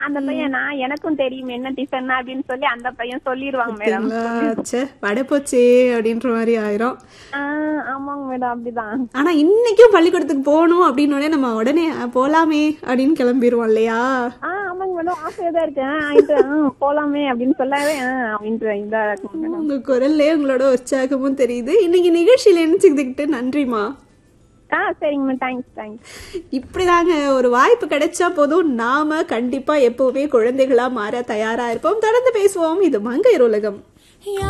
அந்த பையன் நான் எனக்கும் தெரியும் என்ன டிஃபன் அப்படின்னு சொல்லி அந்த பையன் சொல்லிடுவாங்க மேடம் பாத்தீங்களா? ச்சே வடை போச்சே அப்படின்ற மாதிரி ஆயிரும் ஆஹ் ஆமாங்க மேடம் அப்படிதான் ஆனா இன்னைக்கும் பள்ளிக்கூடத்துக்கு போகணும் அப்படின்னு உடனே நம்ம உடனே "அ, போலாமே அப்படின்னு கிளம்பிடுவோம் இல்லையா ஆஹ் ஆமாங்க மேடம் ஆசையா தான் இருக்கேன் ஆயிட்டு ஆஹ் போலாமே அப்படின்னு சொல்லவே ஆஹ் அப்படின்ட்டு இதா இருக்கும் மேடம் உங்க குரல்லே உங்களோட உற்சாகமும் தெரியுது இன்னைக்கு நிகழ்ச்சியில நினைச்சுக்கிட்டு நன்றிமா ஆஹ் சரிங்க மேம் தேங்க்ஸ் தேங்க்ஸ் இப்படிதாங்க ஒரு வாய்ப்பு கிடைச்சா போதும் நாம கண்டிப்பா எப்பவுமே குழந்தைகளா மாற தயாரா இருப்போம் தொடர்ந்து பேசுவோம் இது மங்கையர் உலகம்